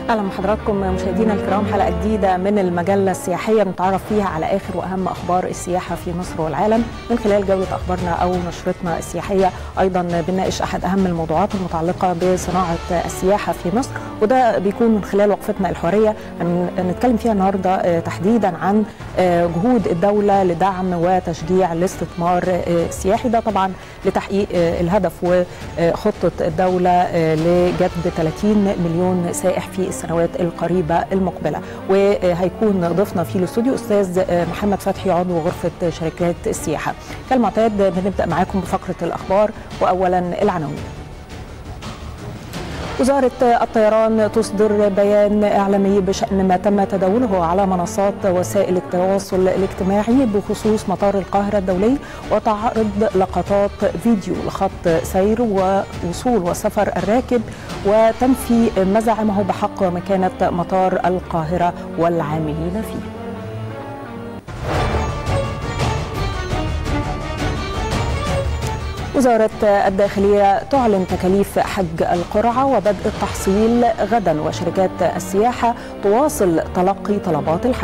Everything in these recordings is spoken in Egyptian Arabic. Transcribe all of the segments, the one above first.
اهلا بحضراتكم مشاهدينا الكرام حلقه جديده من المجله السياحيه بنتعرف فيها على اخر واهم اخبار السياحه في مصر والعالم من خلال جوله اخبارنا او نشرتنا السياحيه ايضا بنناقش احد اهم الموضوعات المتعلقه بصناعه السياحه في مصر وده بيكون من خلال وقفتنا الحواريه هنتكلم فيها النهارده تحديدا عن جهود الدوله لدعم وتشجيع الاستثمار السياحي ده طبعا لتحقيق الهدف وخطه الدوله لجذب 30 مليون سائح في السنوات القريبه المقبله وهيكون ضيفنا في الاستوديو استاذ محمد فتحي عضو غرفه شركات السياحه كالمعتاد بنبدا معاكم بفقره الاخبار واولا العناوين وزارة الطيران تصدر بيان إعلامي بشأن ما تم تداوله على منصات وسائل التواصل الاجتماعي بخصوص مطار القاهرة الدولي وتعرض لقطات فيديو لخط سير ووصول وسفر الراكب وتنفي مزعمه بحق ومكانة مطار القاهرة والعاملين فيه وزارة الداخلية تعلن تكاليف حج القرعة وبدء التحصيل غدا وشركات السياحة تواصل تلقي طلبات الحج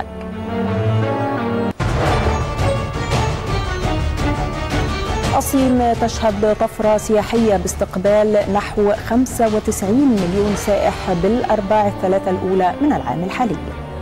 الصين تشهد طفرة سياحية باستقبال نحو 95 مليون سائح بالأرباع الثلاثة الأولى من العام الحالي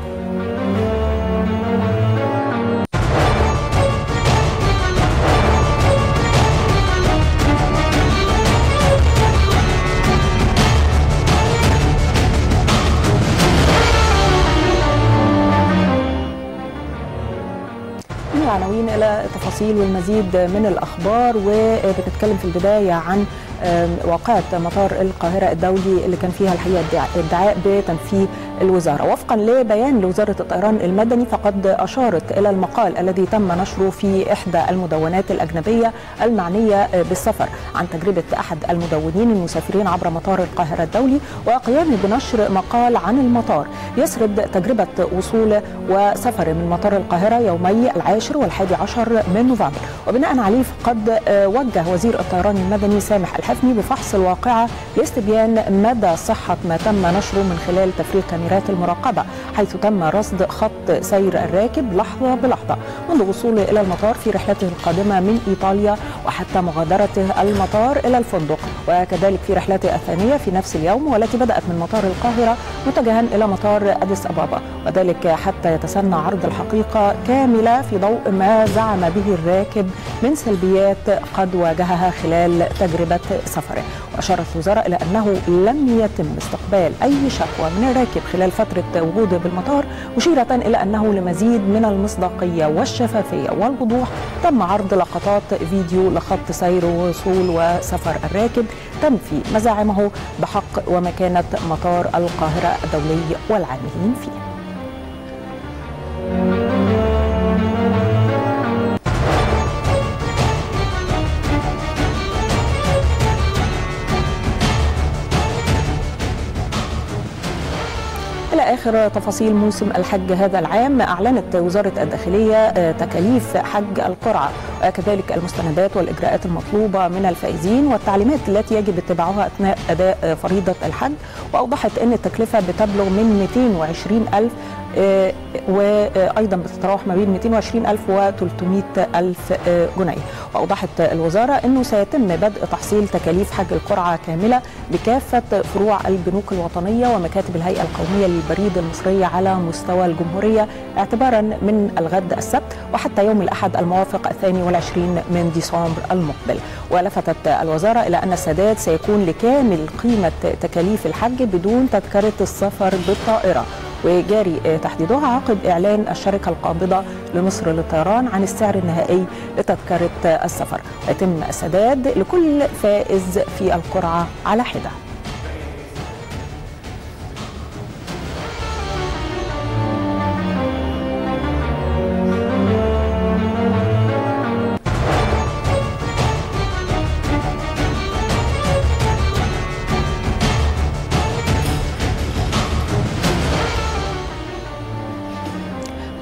العناوين الى تفاصيل والمزيد من الاخبار وبنتكلم في البدايه عن واقعة مطار القاهرة الدولي اللي كان فيها الحقيقة ادعاء بتنفيذ الوزارة وفقا لبيان لوزارة الطيران المدني فقد أشارت إلى المقال الذي تم نشره في إحدى المدونات الأجنبية المعنية بالسفر عن تجربة أحد المدونين المسافرين عبر مطار القاهرة الدولي وقيامه بنشر مقال عن المطار يسرد تجربة وصوله وسفره من مطار القاهرة يومي العاشر والحادي عشر من نوفمبر وبناء عليه فقد وجه وزير الطيران المدني سامح الحفني بفحص الواقعة لاستبيان مدى صحة ما تم نشره من خلال تفريغ كاميرات المراقبة حيث تم رصد خط سير الراكب لحظة بلحظة منذ وصوله إلى المطار في رحلته القادمة من إيطاليا وحتى مغادرته المطار إلى الفندق وكذلك في رحلته الثانية في نفس اليوم والتي بدأت من مطار القاهرة متجها إلى مطار أديس أبابا وذلك حتى يتسنى عرض الحقيقة كاملة في ضوء ما زعم به الراكب من سلبيات قد واجهها خلال تجربة سفره وأشارت الوزارة إلى أنه لم يتم استقبال أي شكوى من الراكب خلال فترة وجوده بالمطار مشيرة إلى أنه لمزيد من المصداقية والشفافية والوضوح تم عرض لقطات فيديو لخط سير ووصول وسفر الراكب تنفي مزاعمه بحق ومكانة مطار القاهرة الدولي والعاملين فيه إلى آخر تفاصيل موسم الحج هذا العام أعلنت وزارة الداخلية تكاليف حج القرعة وكذلك المستندات والإجراءات المطلوبة من الفائزين والتعليمات التي يجب اتباعها أثناء أداء فريضة الحج وأوضحت أن التكلفة بتبلغ من 220 ألف وايضا بتتراوح ما بين 220 الف و 300 الف جنيه واوضحت الوزاره انه سيتم بدء تحصيل تكاليف حج القرعه كامله بكافه فروع البنوك الوطنيه ومكاتب الهيئه القوميه للبريد المصريه على مستوى الجمهوريه اعتبارا من الغد السبت وحتى يوم الاحد الموافق الثاني والعشرين من ديسمبر المقبل ولفتت الوزاره الى ان السداد سيكون لكامل قيمه تكاليف الحج بدون تذكره السفر بالطائره وجاري تحديدها عقب إعلان الشركة القابضة لمصر للطيران عن السعر النهائي لتذكرة السفر ويتم السداد لكل فائز في القرعة على حدة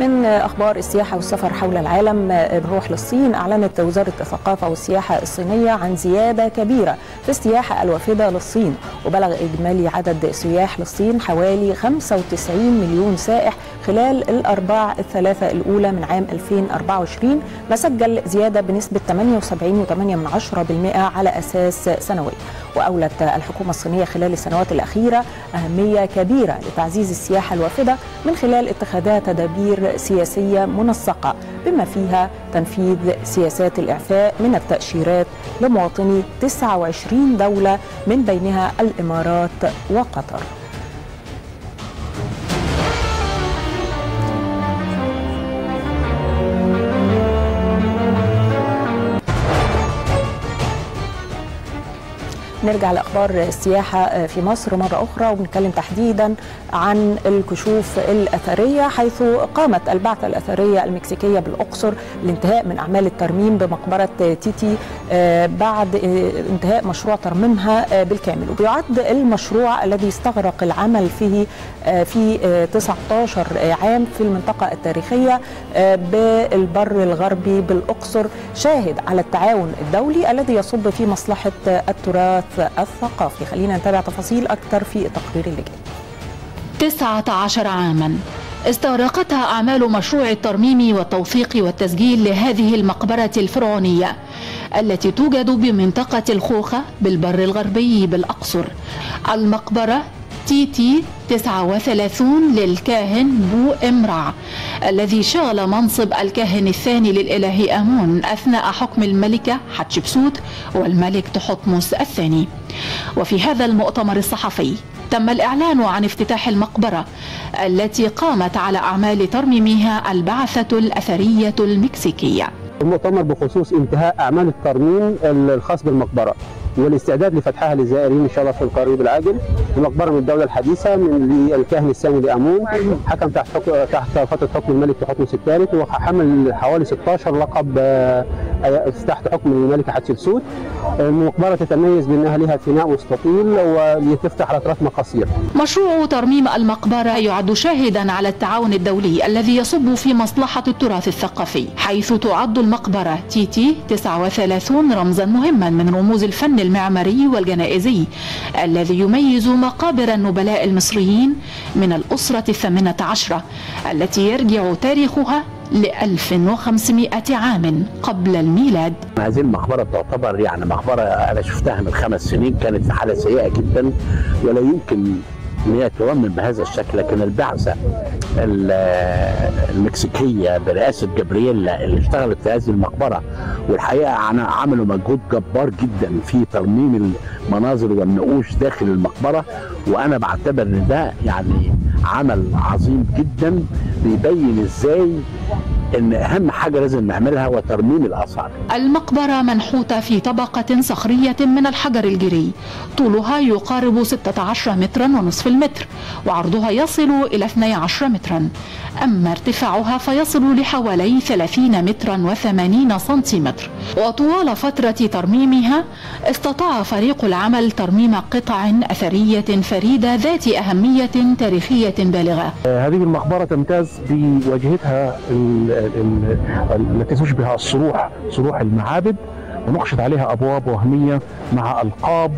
من أخبار السياحة والسفر حول العالم نروح للصين أعلنت وزارة الثقافة والسياحة الصينية عن زيادة كبيرة في السياحة الوافدة للصين وبلغ إجمالي عدد السياح للصين حوالي 95 مليون سائح خلال الأرباع الثلاثة الأولى من عام 2024 ما سجل زيادة بنسبة 78.8% على أساس سنوي وأولت الحكومة الصينية خلال السنوات الأخيرة أهمية كبيرة لتعزيز السياحة الوافدة من خلال اتخاذها تدابير سياسية منسقة بما فيها تنفيذ سياسات الإعفاء من التأشيرات لمواطني 29 دولة من بينها الإمارات وقطر نرجع لاخبار السياحه في مصر مره اخرى وبنتكلم تحديدا عن الكشوف الاثريه حيث قامت البعثه الاثريه المكسيكيه بالاقصر للانتهاء من اعمال الترميم بمقبره تيتي بعد انتهاء مشروع ترميمها بالكامل وبيعد المشروع الذي استغرق العمل فيه في 19 عام في المنطقه التاريخيه بالبر الغربي بالاقصر شاهد على التعاون الدولي الذي يصب في مصلحه التراث الثقافي خلينا نتابع تفاصيل أكثر في التقرير اللي جاي 19 عاما استغرقتها أعمال مشروع الترميم والتوثيق والتسجيل لهذه المقبرة الفرعونية التي توجد بمنطقة الخوخة بالبر الغربي بالأقصر المقبرة تي تي 39 للكاهن بو إمرع الذي شغل منصب الكاهن الثاني للإله آمون أثناء حكم الملكة حتشبسوت والملك تحتمس الثاني وفي هذا المؤتمر الصحفي تم الإعلان عن افتتاح المقبرة التي قامت على أعمال ترميمها البعثة الأثرية المكسيكية المؤتمر بخصوص انتهاء أعمال الترميم الخاص بالمقبرة والاستعداد لفتحها للزائرين ان شاء الله في القريب العاجل المقبره من الدوله الحديثه من الكاهن الثاني لامون حكم تحت حكم تحت فتره حكم الملك تحتمس الثالث وحمل حوالي 16 لقب تحت حكم الملكه حتشبسوت المقبره تتميز بانها لها فناء مستطيل ولتفتح على اطراف مقاصير مشروع ترميم المقبره يعد شاهدا على التعاون الدولي الذي يصب في مصلحه التراث الثقافي حيث تعد المقبره تي تي 39 رمزا مهما من رموز الفن المعماري والجنائزي الذي يميز مقابر النبلاء المصريين من الأسرة الثامنة عشرة التي يرجع تاريخها ل 1500 عام قبل الميلاد هذه المقبرة تعتبر يعني مقبرة أنا شفتها من خمس سنين كانت في حالة سيئة جدا ولا يمكن ان هي ترمم بهذا الشكل لكن البعثه المكسيكيه برئاسه جبرييلا اللي اشتغلت في هذه المقبره والحقيقه عملوا مجهود جبار جدا في ترميم المناظر والنقوش داخل المقبره وانا بعتبر ان ده يعني عمل عظيم جدا بيبين ازاي ان اهم حاجه لازم نعملها هو ترميم الاثار. المقبره منحوته في طبقه صخريه من الحجر الجيري، طولها يقارب 16 مترا ونصف المتر، وعرضها يصل الى 12 مترا، اما ارتفاعها فيصل لحوالي 30 مترا و80 سنتيمتر، وطوال فتره ترميمها استطاع فريق العمل ترميم قطع اثريه فريده ذات اهميه تاريخيه بالغه. هذه المقبره تمتاز بواجهتها التي تشبه الصروح صروح المعابد ونقشت عليها ابواب وهميه مع القاب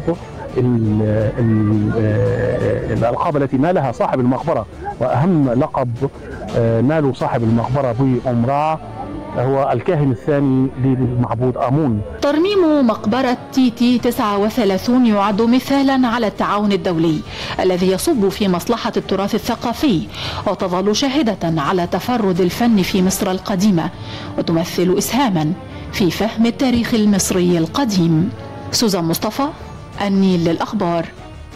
الالقاب التي نالها صاحب المقبره واهم لقب ناله صاحب المقبره بأمراع هو الكاهن الثاني للمعبود آمون ترميم مقبرة تيتي 39 يعد مثالا على التعاون الدولي الذي يصب في مصلحة التراث الثقافي وتظل شاهدة على تفرد الفن في مصر القديمة وتمثل إسهاما في فهم التاريخ المصري القديم سوزان مصطفى النيل للأخبار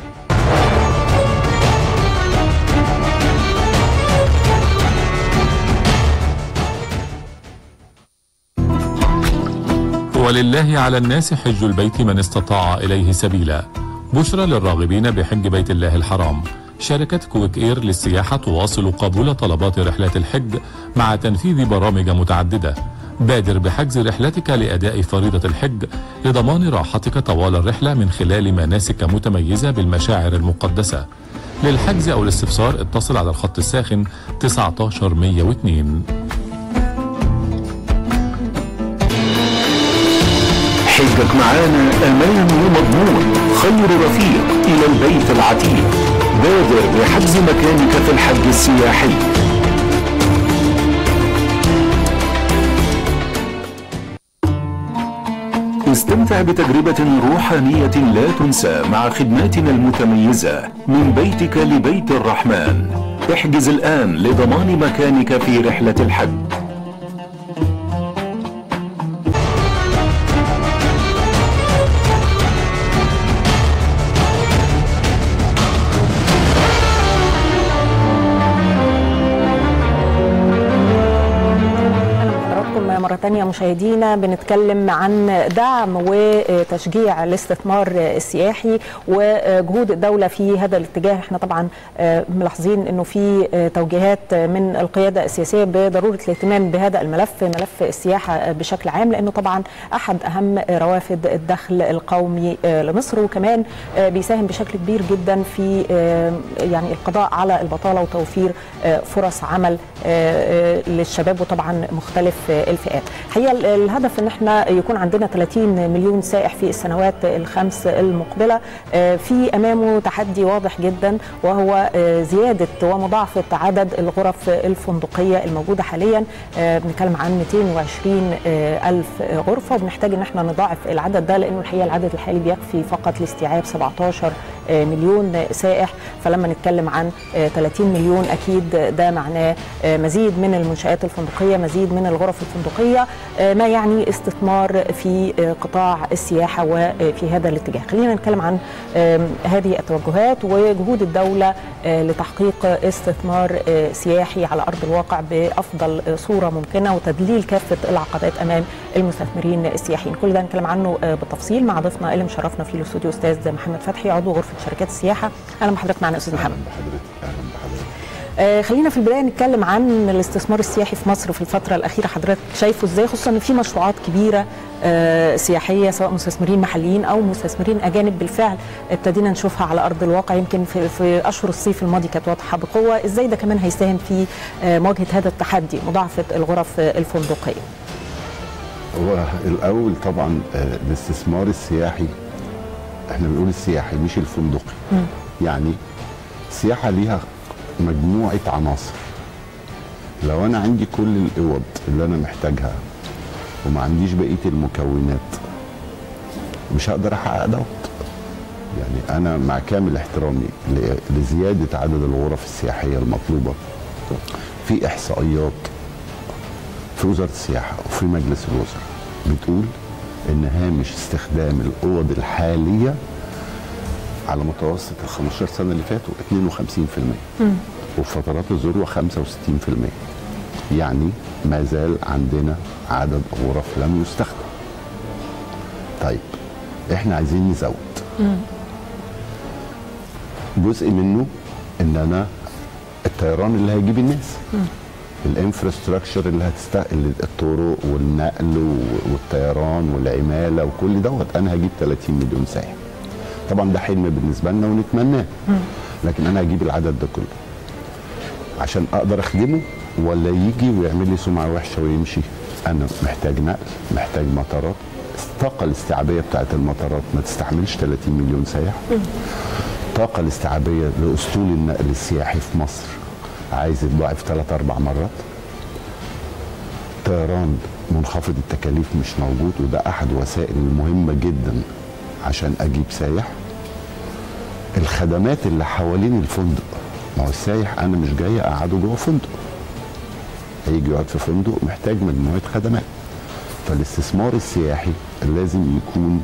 ولله على الناس حج البيت من استطاع إليه سبيلا بشرى للراغبين بحج بيت الله الحرام شركة كويك إير للسياحة تواصل قبول طلبات رحلات الحج مع تنفيذ برامج متعددة بادر بحجز رحلتك لأداء فريضة الحج لضمان راحتك طوال الرحلة من خلال مناسك متميزة بالمشاعر المقدسة للحجز أو الاستفسار اتصل على الخط الساخن 19102 حجك معانا امان ومضمون خير رفيق الى البيت العتيق بادر لحجز مكانك في الحج السياحي استمتع بتجربة روحانية لا تنسى مع خدماتنا المتميزة من بيتك لبيت الرحمن احجز الآن لضمان مكانك في رحلة الحج حضراتكم مرة تانية مشاهدينا بنتكلم عن دعم وتشجيع الاستثمار السياحي وجهود الدولة في هذا الاتجاه احنا طبعا ملاحظين انه في توجيهات من القيادة السياسية بضرورة الاهتمام بهذا الملف ملف السياحة بشكل عام لانه طبعا احد اهم روافد الدخل القومي لمصر وكمان بيساهم بشكل كبير جدا في يعني القضاء على البطالة وتوفير فرص عمل للشباب وطبعا مختلف الفئات الحقيقه الهدف ان احنا يكون عندنا 30 مليون سائح في السنوات الخمس المقبله في امامه تحدي واضح جدا وهو زياده ومضاعفه عدد الغرف الفندقيه الموجوده حاليا بنتكلم عن 220 الف غرفه وبنحتاج ان احنا نضاعف العدد ده لانه الحقيقه العدد الحالي بيكفي فقط لاستيعاب 17 مليون سائح فلما نتكلم عن 30 مليون اكيد ده معناه مزيد من المنشات الفندقيه مزيد من الغرف الفندقيه ما يعني استثمار في قطاع السياحه وفي هذا الاتجاه خلينا نتكلم عن هذه التوجهات وجهود الدوله لتحقيق استثمار سياحي على ارض الواقع بافضل صوره ممكنه وتدليل كافه العقبات امام المستثمرين السياحيين كل ده نتكلم عنه بالتفصيل مع ضيفنا اللي مشرفنا في الاستوديو استاذ محمد فتحي عضو غرفه شركات السياحه اهلا بحضرتك معنا استاذ محمد اهلا بحضرتك آه خلينا في البدايه نتكلم عن الاستثمار السياحي في مصر في الفتره الاخيره حضرتك شايفه ازاي خصوصا ان في مشروعات كبيره آه سياحيه سواء مستثمرين محليين او مستثمرين اجانب بالفعل ابتدينا نشوفها على ارض الواقع يمكن في, في اشهر الصيف الماضي كانت واضحه بقوه ازاي ده كمان هيساهم في آه مواجهه هذا التحدي مضاعفه الغرف الفندقيه هو الاول طبعا الاستثمار السياحي احنا بنقول السياحي مش الفندقي م. يعني السياحه ليها مجموعه عناصر لو انا عندي كل الاوض اللي انا محتاجها وما عنديش بقيه المكونات مش هقدر احقق دوت يعني انا مع كامل احترامي لزياده عدد الغرف السياحيه المطلوبه في احصائيات في وزاره السياحه وفي مجلس الوزراء بتقول ان هامش استخدام الاوض الحاليه على متوسط ال 15 سنه اللي فاتوا 52% م. وفي فترات الذروه 65% يعني ما زال عندنا عدد غرف لم يستخدم طيب احنا عايزين نزود م. جزء منه ان انا الطيران اللي هيجيب الناس م. الانفراستراكشر اللي هتستقل الطرق والنقل والطيران والعماله وكل دوت انا هجيب 30 مليون سائح طبعا ده حلم بالنسبه لنا ونتمناه لكن انا هجيب العدد ده كله عشان اقدر اخدمه ولا يجي ويعمل لي سمعه وحشه ويمشي انا محتاج نقل محتاج مطارات الطاقه الاستيعابيه بتاعت المطارات ما تستحملش 30 مليون سائح الطاقه الاستيعابيه لاسطول النقل السياحي في مصر عايز يتضاعف ثلاث اربع مرات طيران منخفض التكاليف مش موجود وده احد وسائل المهمه جدا عشان اجيب سايح الخدمات اللي حوالين الفندق ما هو السايح انا مش جاي اقعده جوه فندق هيجي يقعد في فندق محتاج مجموعه خدمات فالاستثمار السياحي لازم يكون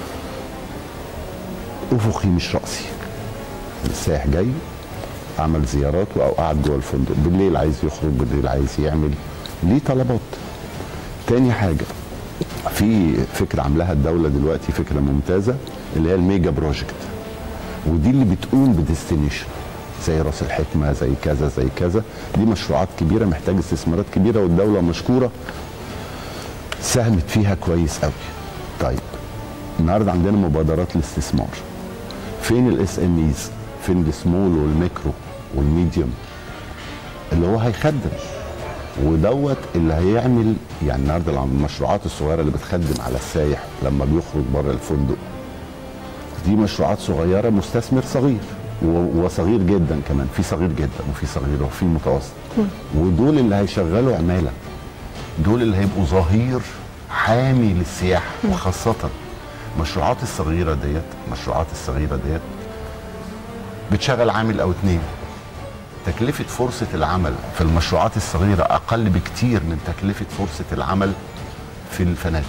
افقي مش راسي السائح جاي اعمل زيارات او قاعد جوه الفندق بالليل عايز يخرج بالليل عايز يعمل ليه طلبات تاني حاجه في فكره عاملاها الدوله دلوقتي فكره ممتازه اللي هي الميجا بروجكت ودي اللي بتقوم بديستنيشن زي راس الحكمه زي كذا زي كذا دي مشروعات كبيره محتاج استثمارات كبيره والدوله مشكوره ساهمت فيها كويس قوي طيب النهارده عندنا مبادرات الاستثمار فين الاس ام ايز فين السمول والميكرو والميديوم اللي هو هيخدم ودوت اللي هيعمل يعني النهارده المشروعات الصغيره اللي بتخدم على السايح لما بيخرج بره الفندق دي مشروعات صغيره مستثمر صغير و- وصغير جدا كمان في صغير جدا وفي صغير وفي متوسط ودول اللي هيشغلوا عماله دول اللي هيبقوا ظهير حامي للسياحه وخاصه المشروعات الصغيره ديت المشروعات الصغيره ديت بتشغل عامل او اتنين تكلفة فرصة العمل في المشروعات الصغيرة أقل بكتير من تكلفة فرصة العمل في الفنادق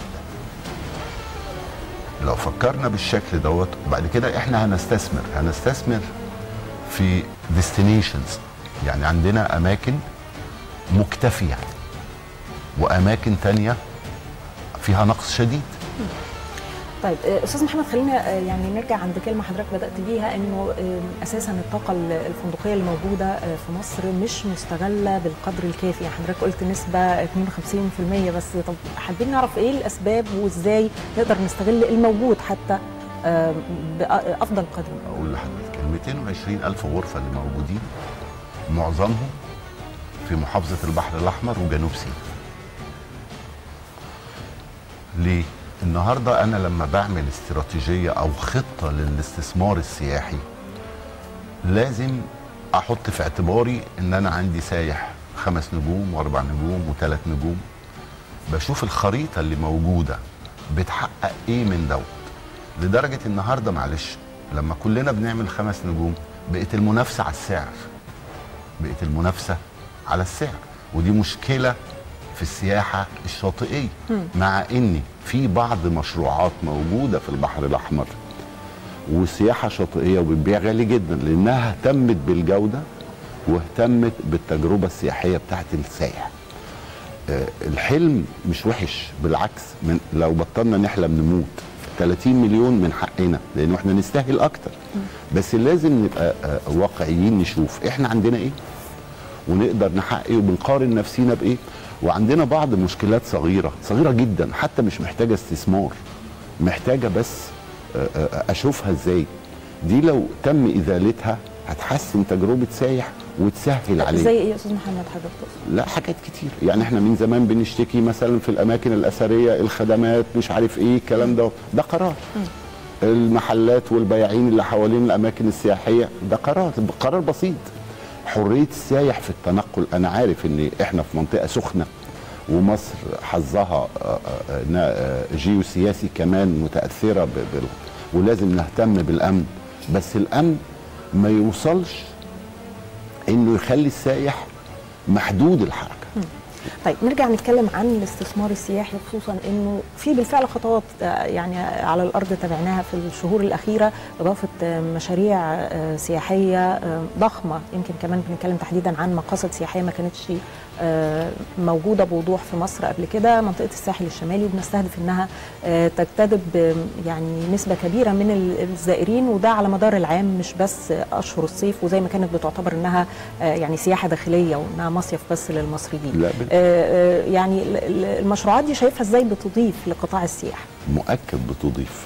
لو فكرنا بالشكل دوت وبعد كده احنا هنستثمر هنستثمر في ديستنيشنز يعني عندنا أماكن مكتفية وأماكن تانية فيها نقص شديد طيب آه، استاذ محمد خلينا آه، يعني نرجع عند كلمه حضرتك بدات بيها انه آه، اساسا الطاقه ال- الفندقيه اللي موجوده آه، في مصر مش مستغله بالقدر الكافي يعني حضرتك قلت نسبه 52% بس طب حابين نعرف ايه الاسباب وازاي نقدر نستغل الموجود حتى آه، بافضل قدر أقول لحضرتك ال 220 ألف غرفة اللي موجودين معظمهم في محافظة البحر الأحمر وجنوب سيناء ليه؟ النهاردة أنا لما بعمل استراتيجية أو خطة للاستثمار السياحي لازم أحط في اعتباري إن أنا عندي سايح خمس نجوم وأربع نجوم وثلاث نجوم بشوف الخريطة اللي موجودة بتحقق إيه من دوت لدرجة النهاردة معلش لما كلنا بنعمل خمس نجوم بقت المنافسة على السعر بقت المنافسة على السعر ودي مشكلة في السياحة الشاطئية مع ان في بعض مشروعات موجودة في البحر الأحمر والسياحة شاطئية وبتبيع غالي جدا لأنها اهتمت بالجودة واهتمت بالتجربة السياحية بتاعت السائح آه، الحلم مش وحش بالعكس من لو بطلنا نحلم نموت 30 مليون من حقنا لانه احنا نستاهل اكتر بس لازم نبقى آه، واقعيين نشوف احنا عندنا ايه ونقدر نحقق ايه وبنقارن نفسينا بايه وعندنا بعض مشكلات صغيره صغيره جدا حتى مش محتاجه استثمار محتاجه بس آه، آه، اشوفها ازاي دي لو تم ازالتها هتحسن تجربه سايح وتسهل عليه زي ايه يا استاذ محمد حضرتك تقصد؟ لا حاجات كتير يعني احنا من زمان بنشتكي مثلا في الاماكن الاثريه الخدمات مش عارف ايه الكلام ده ده قرار المحلات والبياعين اللي حوالين الاماكن السياحيه ده قرار قرار بسيط حريه السايح في التنقل انا عارف ان احنا في منطقه سخنه ومصر حظها آه، آه، نا- آه، جيوسياسي كمان متاثره ب- بال- ولازم نهتم بالامن بس الامن ما يوصلش انه يخلي السائح محدود الحركه طيب نرجع نتكلم عن الاستثمار السياحي خصوصا انه في بالفعل خطوات آه، يعني على الارض تابعناها في الشهور الاخيره اضافه آه، مشاريع آه، سياحيه آه، ضخمه يمكن كمان بنتكلم تحديدا عن مقاصد سياحيه ما كانتش آه، موجوده بوضوح في مصر قبل كده منطقه الساحل الشمالي وبنستهدف انها آه، تجتذب آه، يعني نسبه كبيره من ال- الزائرين وده على مدار العام مش بس اشهر الصيف وزي ما كانت بتعتبر انها آه، يعني سياحه داخليه وانها مصيف بس للمصريين لا بال- آه، آه، يعني ال- ال- المشروعات دي شايفها ازاي بتضيف لقطاع السياحه مؤكد بتضيف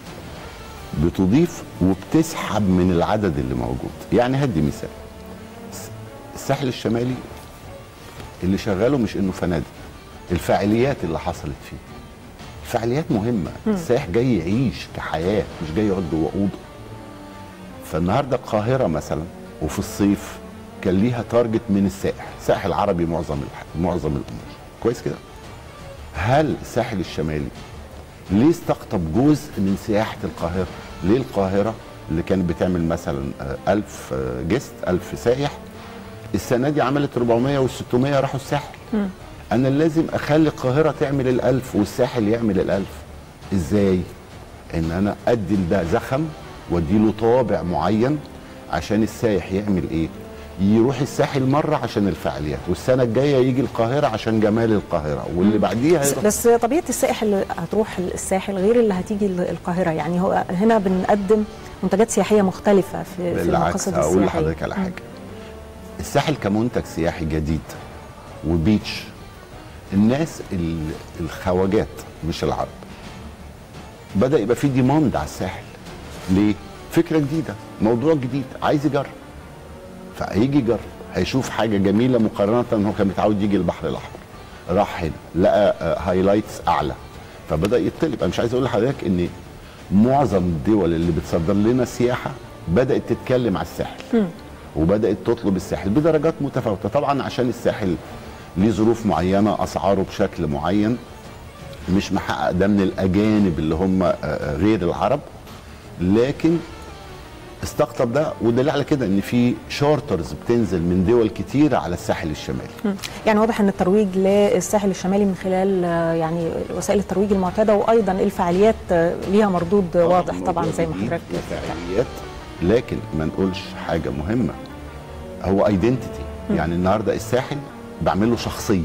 بتضيف وبتسحب من العدد اللي موجود يعني هدي مثال الس- الساحل الشمالي اللي شغاله مش انه فنادق الفعاليات اللي حصلت فيه الفعاليات مهمة السائح جاي يعيش كحياة مش جاي يقعد جوه أوضة فالنهاردة القاهرة مثلا وفي الصيف كان ليها تارجت من السائح الساحل العربي معظم الح... معظم الأمور كويس كده هل الساحل الشمالي ليه استقطب جزء من سياحة القاهرة؟ ليه القاهرة اللي كانت بتعمل مثلا آه، ألف آه، جست ألف سائح السنة دي عملت 400 وال 600 راحوا الساحل أنا لازم أخلي القاهرة تعمل الألف والساحل يعمل الألف إزاي؟ إن أنا أدي ده زخم وأديله طابع معين عشان السايح يعمل إيه؟ يروح الساحل مرة عشان الفعاليات والسنة الجاية يجي القاهرة عشان جمال القاهرة واللي بعديها بس, يروح بس طبيعه السائح اللي هتروح الساحل غير اللي هتيجي ال- القاهره يعني هو هنا بنقدم منتجات سياحيه مختلفه في, في بالعكس المقاصد هقول السياحيه لحضرتك على مم. حاجه الساحل كمنتج سياحي جديد وبيتش الناس ال- الخواجات مش العرب بدا يبقى في ديماند على الساحل ليه فكره جديده موضوع جديد عايز يجرب فهيجي يجرب هيشوف حاجه جميله مقارنه ان هو كان متعود يجي البحر الاحمر راح هنا لقى هايلايتس اعلى فبدا يطلب انا مش عايز اقول لحضرتك ان معظم الدول اللي بتصدر لنا سياحه بدات تتكلم على الساحل وبدات تطلب الساحل بدرجات متفاوته طبعا عشان الساحل ليه ظروف معينه اسعاره بشكل معين مش محقق ده من الاجانب اللي هم آه، آه، غير العرب لكن استقطب ده ودليل على كده ان في شارترز بتنزل من دول كتيره على الساحل الشمالي يعني واضح ان الترويج للساحل الشمالي من خلال آه، يعني وسائل الترويج المعتاده وايضا الفعاليات آه، ليها مردود واضح طبعا زي ما حضرتك فعاليات لكن ما نقولش حاجه مهمه هو ايدنتيتي يعني النهارده الساحل بعمل له شخصيه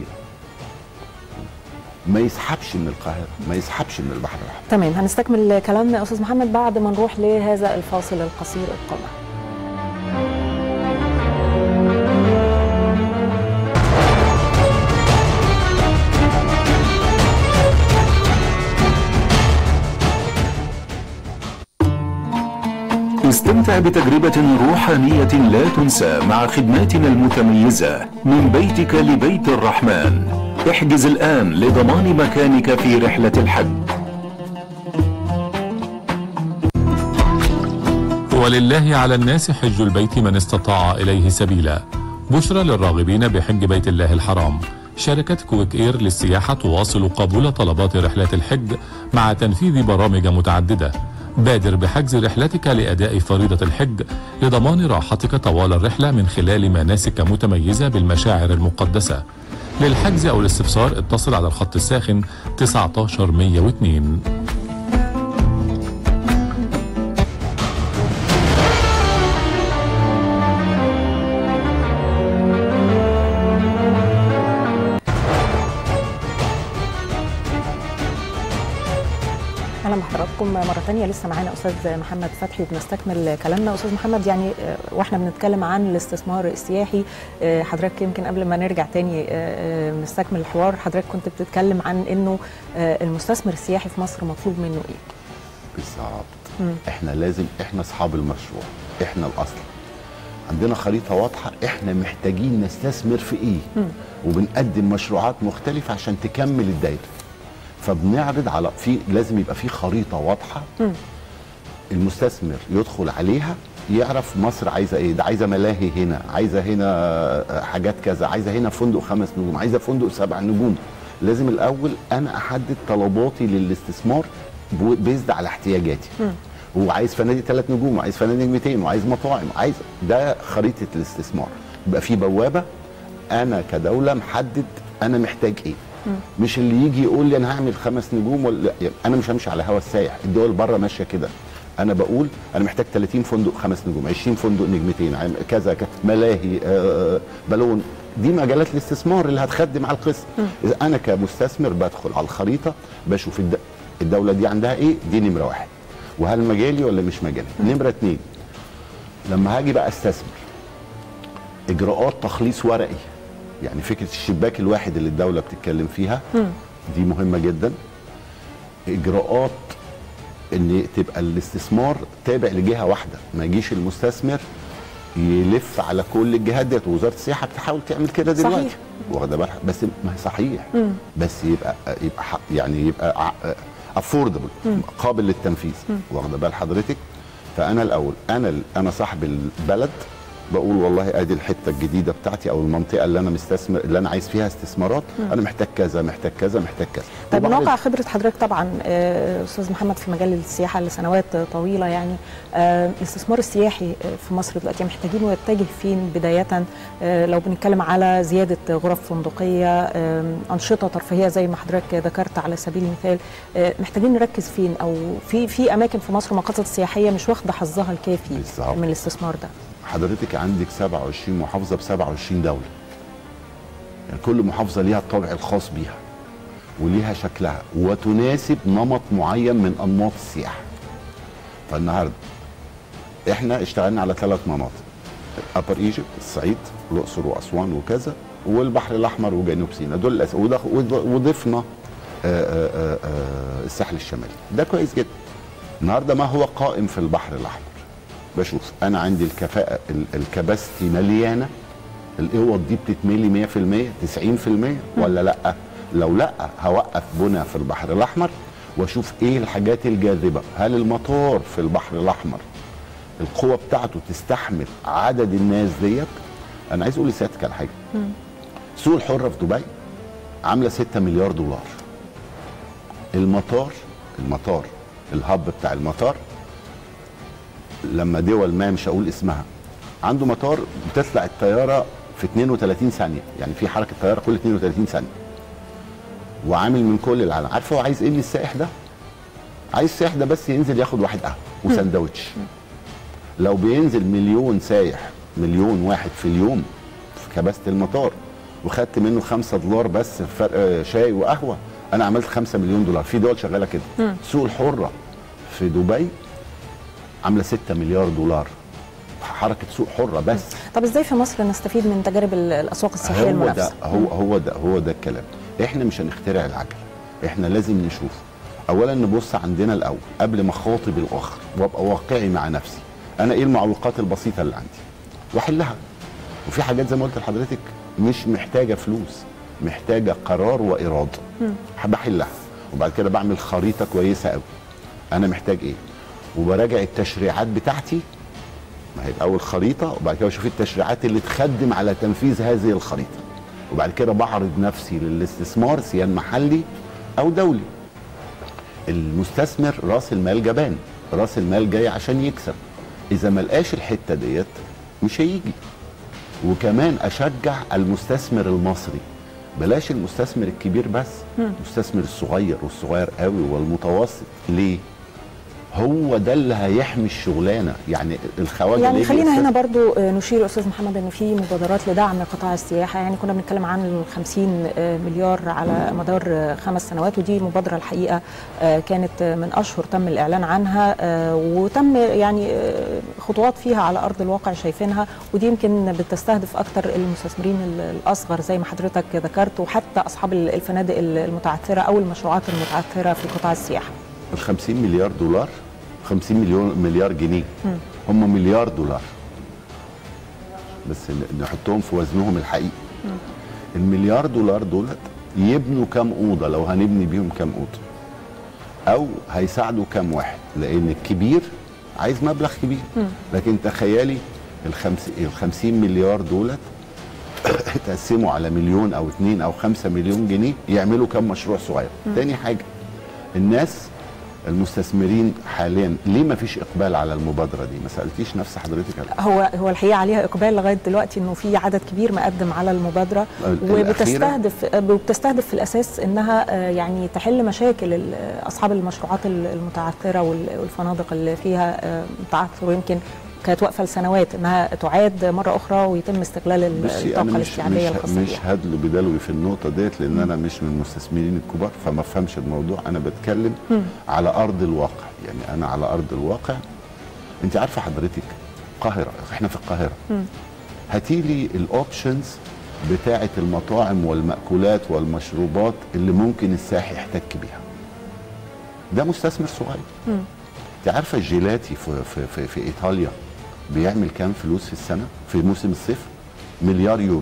ما يسحبش من القاهره ما يسحبش من البحر الاحمر تمام هنستكمل كلامنا يا استاذ محمد بعد ما نروح لهذا الفاصل القصير القمع استمتع بتجربة روحانية لا تنسى مع خدماتنا المتميزة من بيتك لبيت الرحمن احجز الآن لضمان مكانك في رحلة الحج ولله على الناس حج البيت من استطاع إليه سبيلا بشرى للراغبين بحج بيت الله الحرام شركة كويك إير للسياحة تواصل قبول طلبات رحلات الحج مع تنفيذ برامج متعددة بادر بحجز رحلتك لأداء فريضة الحج لضمان راحتك طوال الرحلة من خلال مناسك متميزة بالمشاعر المقدسة للحجز أو الاستفسار اتصل على الخط الساخن 19102 اهلا بحضراتكم مره ثانيه لسه معانا استاذ محمد فتحي وبنستكمل كلامنا استاذ محمد يعني آه، واحنا بنتكلم عن الاستثمار السياحي آه، حضرتك يمكن قبل ما نرجع تاني آه، آه، نستكمل الحوار حضرتك كنت بتتكلم عن انه آه، المستثمر السياحي في مصر مطلوب منه ايه بالظبط احنا لازم احنا اصحاب المشروع احنا الاصل عندنا خريطه واضحه احنا محتاجين نستثمر في ايه وبنقدم مشروعات مختلفه عشان تكمل الدايره فبنعرض على في لازم يبقى في خريطه واضحه المستثمر يدخل عليها يعرف مصر عايزه ايه ده عايزه ملاهي هنا عايزه هنا حاجات كذا عايزه هنا فندق خمس نجوم عايزه فندق سبع نجوم لازم الاول انا احدد طلباتي للاستثمار بيزد على احتياجاتي هو عايز فنادق ثلاث نجوم وعايز فنادق 200 وعايز مطاعم عايز ده خريطه الاستثمار يبقى في بوابه انا كدوله محدد انا محتاج ايه مش اللي يجي يقول لي انا هعمل خمس نجوم ولا يعني انا مش همشي على هوا السايح الدول بره ماشيه كده انا بقول انا محتاج 30 فندق خمس نجوم 20 فندق نجمتين عم- كذا كذا ملاهي آه، بالون دي مجالات الاستثمار اللي هتخدم على القسم اذا انا كمستثمر بدخل على الخريطه بشوف الد- الدوله دي عندها ايه دي نمره واحد وهل مجالي ولا مش مجالي نمره اتنين لما هاجي بقى استثمر اجراءات تخليص ورقي يعني فكره الشباك الواحد اللي الدوله بتتكلم فيها دي مهمه جدا اجراءات ان تبقى الاستثمار تابع لجهه واحده ما يجيش المستثمر يلف على كل الجهات ديت وزاره السياحه بتحاول تعمل كده دلوقتي صحيح. واخده بالها بس ما هي صحيح بس يبقى يبقى ح- يعني يبقى افوردبل قابل للتنفيذ واخده بال حضرتك فانا الاول انا ال- انا صاحب البلد بقول والله ادي الحته الجديده بتاعتي او المنطقه اللي انا مستثمر اللي انا عايز فيها استثمارات انا محتاج كذا محتاج كذا محتاج كذا طيب من وبعرض- واقع خبره حضرتك طبعا آه، استاذ محمد في مجال السياحه لسنوات طويله يعني آه، الاستثمار السياحي آه، في مصر دلوقتي محتاجين يتجه فين بدايه آه، لو بنتكلم على زياده غرف فندقيه آه، انشطه ترفيهيه زي ما حضرتك ذكرت على سبيل المثال آه، محتاجين نركز فين او في في اماكن في مصر مقاصد سياحيه مش واخده حظها الكافي بالظبط. من الاستثمار ده حضرتك عندك 27 محافظه ب 27 دوله يعني كل محافظه ليها الطابع الخاص بيها وليها شكلها وتناسب نمط معين من انماط السياحه فالنهارده احنا اشتغلنا على ثلاث مناطق ابر ايجيبت الصعيد الاقصر واسوان وكذا والبحر الاحمر وجنوب سيناء دول الأس... وض- وض- وضفنا آه، آه، آه، آه، الساحل الشمالي ده كويس جدا النهارده ما هو قائم في البحر الاحمر بشوف انا عندي الكفاءه ال- الكباستي مليانه الاوض دي بتتملي 100% 90% ولا لا لو لا هوقف بنا في البحر الاحمر واشوف ايه الحاجات الجاذبه هل المطار في البحر الاحمر القوه بتاعته تستحمل عدد الناس ديت انا عايز اقول لسيادتك على حاجه السوق الحره في دبي عامله 6 مليار دولار المطار المطار الهب بتاع المطار لما دول ما مش هقول اسمها عنده مطار بتطلع الطياره في 32 ثانيه يعني في حركه طياره كل 32 ثانيه وعامل من كل العالم عارف هو عايز ايه من السائح ده عايز السائح ده بس ينزل ياخد واحد قهوه وسندوتش لو بينزل مليون سايح مليون واحد في اليوم في كباسه المطار وخدت منه خمسة دولار بس في فرق آه، شاي وقهوه انا عملت خمسة مليون دولار في دول شغاله كده السوق الحره في دبي عامله 6 مليار دولار حركه سوق حره بس طب ازاي في مصر نستفيد من تجارب ال- الاسواق السياحيه هو ده المنافسه هو هو ده هو ده الكلام احنا مش هنخترع العجله احنا لازم نشوف اولا نبص عندنا الاول قبل ما اخاطب الاخر وابقى واقعي مع نفسي انا ايه المعوقات البسيطه اللي عندي واحلها وفي حاجات زي ما قلت لحضرتك مش محتاجه فلوس محتاجه قرار واراده بحلها وبعد كده بعمل خريطه كويسه قوي انا محتاج ايه وبراجع التشريعات بتاعتي ما هي الاول خريطه وبعد كده بشوف التشريعات اللي تخدم على تنفيذ هذه الخريطه وبعد كده بعرض نفسي للاستثمار سواء محلي او دولي المستثمر راس المال جبان راس المال جاي عشان يكسب اذا ما لقاش الحته ديت مش هيجي وكمان اشجع المستثمر المصري بلاش المستثمر الكبير بس المستثمر الصغير والصغير قوي والمتوسط ليه هو ده اللي هيحمي الشغلانه يعني الخواجه اللي يعني يجي خلينا يستثمر- هنا برضو آه، نشير استاذ محمد ان في مبادرات لدعم قطاع السياحه يعني كنا بنتكلم عن ال 50 آه، مليار على مدار آه، خمس سنوات ودي مبادره الحقيقه آه، كانت آه، من اشهر تم الاعلان عنها آه، وتم يعني آه، خطوات فيها على ارض الواقع شايفينها ودي يمكن بتستهدف اكثر المستثمرين ال- الاصغر زي ما حضرتك ذكرت وحتى اصحاب ال- الفنادق المتعثره او المشروعات المتعثره في قطاع السياحه ال 50 مليار دولار 50 مليون مليار جنيه هم مليار دولار بس ن- نحطهم في وزنهم الحقيقي المليار دولار دولت يبنوا كام اوضه لو هنبني بيهم كام اوضه او هيساعدوا كام واحد لان الكبير عايز مبلغ كبير لكن تخيلي ال 50 مليار دولت اتقسموا على مليون او اتنين او خمسة مليون جنيه يعملوا كام مشروع صغير تاني حاجه الناس المستثمرين حاليا ليه ما فيش اقبال على المبادره دي ما سالتيش نفس حضرتك على- هو هو الحقيقه عليها اقبال لغايه دلوقتي انه في عدد كبير مقدم على المبادره الأخيرة؟ وبتستهدف وبتستهدف في الاساس انها آه، يعني تحل مشاكل ال- اصحاب المشروعات ال- المتعثره وال- والفنادق اللي فيها آه، تعثر ويمكن كانت واقفه لسنوات انها تعاد مره اخرى ويتم استغلال ال- بصي الطاقه انا مش الاستيعابيه مش, الخاصه مش بيها هدلو بدلوي في النقطه ديت لان انا مش من المستثمرين الكبار فما افهمش الموضوع انا بتكلم على ارض الواقع يعني انا على ارض الواقع انت عارفه حضرتك القاهره احنا في القاهره هاتي لي الاوبشنز بتاعه المطاعم والمأكولات والمشروبات اللي ممكن السائح يحتك بيها ده مستثمر صغير انت عارفه الجيلاتي في, في, في, في ايطاليا بيعمل كام فلوس في السنه في موسم الصيف مليار يورو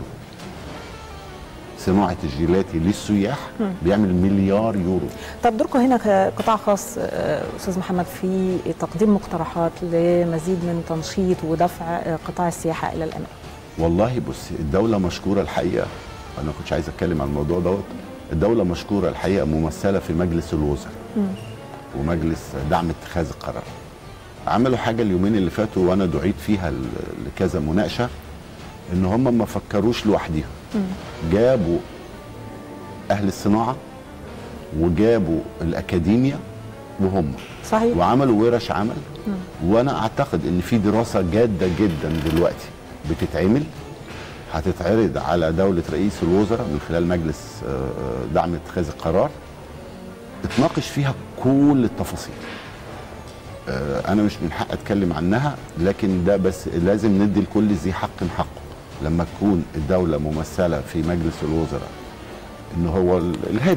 صناعه الجيلاتي للسياح بيعمل مليار يورو طب دوركم هنا كقطاع خاص آه، استاذ محمد في تقديم مقترحات لمزيد من تنشيط ودفع آه، قطاع السياحه الى الامام والله بص الدولة مشكورة الحقيقة أنا كنتش عايز أتكلم عن الموضوع دوت الدولة مشكورة الحقيقة ممثلة في مجلس الوزراء ومجلس دعم اتخاذ القرار عملوا حاجة اليومين اللي فاتوا وأنا دعيت فيها ل- لكذا مناقشة إن هم ما فكروش لوحديهم جابوا أهل الصناعة وجابوا الأكاديميا وهم صحيح وعملوا ورش عمل وانا اعتقد ان في دراسه جاده جدا دلوقتي بتتعمل هتتعرض على دوله رئيس الوزراء من خلال مجلس آه، دعم اتخاذ القرار اتناقش فيها كل التفاصيل آه، انا مش من حق اتكلم عنها لكن ده بس لازم ندي لكل ذي حق حقه لما تكون الدوله ممثله في مجلس الوزراء ان هو ال- الهيد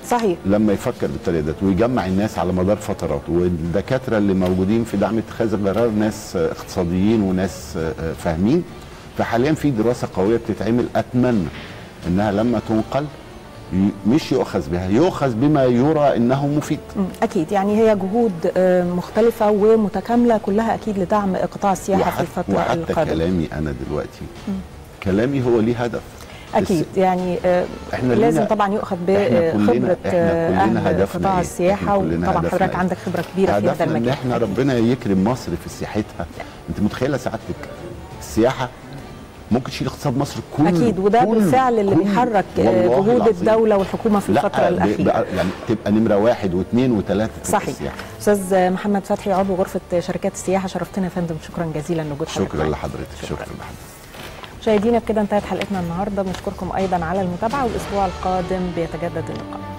صحيح لما يفكر بالطريقه ديت ويجمع الناس على مدار فترات والدكاتره اللي موجودين في دعم اتخاذ القرار ناس آه، اقتصاديين وناس آه، آه، فاهمين فحاليا في دراسه قويه بتتعمل اتمنى انها لما تنقل ي- مش يؤخذ بها يؤخذ بما يرى انه مفيد مم، اكيد يعني هي جهود آه، مختلفه ومتكامله كلها اكيد لدعم قطاع السياحه في وحتى, الفتره وحتى القادمه كلامي انا دلوقتي كلامي هو ليه هدف اكيد يعني آه، إحنا لازم لينا- طبعا يؤخذ إحنا كلنا- بخبره إحنا كلنا اهل هدفنا قطاع إيه؟ السياحه إحنا كلنا وطبعا هدفنا حضرتك إيه؟ عندك خبره كبيره في هذا هدفنا ان المجال احنا ربنا يكرم مصر في سياحتها انت متخيله سعادتك السياحه ممكن تشيل اقتصاد مصر كله اكيد وده كله بالفعل اللي كله. بيحرك آه، والله جهود العظيم. الدوله والحكومه في لا، الفتره ب- الاخيره ب- يعني تبقى نمره واحد واثنين وثلاثه في صحيح السياحة. استاذ محمد فتحي عضو غرفه شركات السياحه شرفتنا يا فندم شكرا جزيلا لوجود حضرتك شكرا معنا. لحضرتك شكرا لحضرتك مشاهدينا بكده انتهت حلقتنا النهارده بنشكركم ايضا على المتابعه والاسبوع القادم بيتجدد اللقاء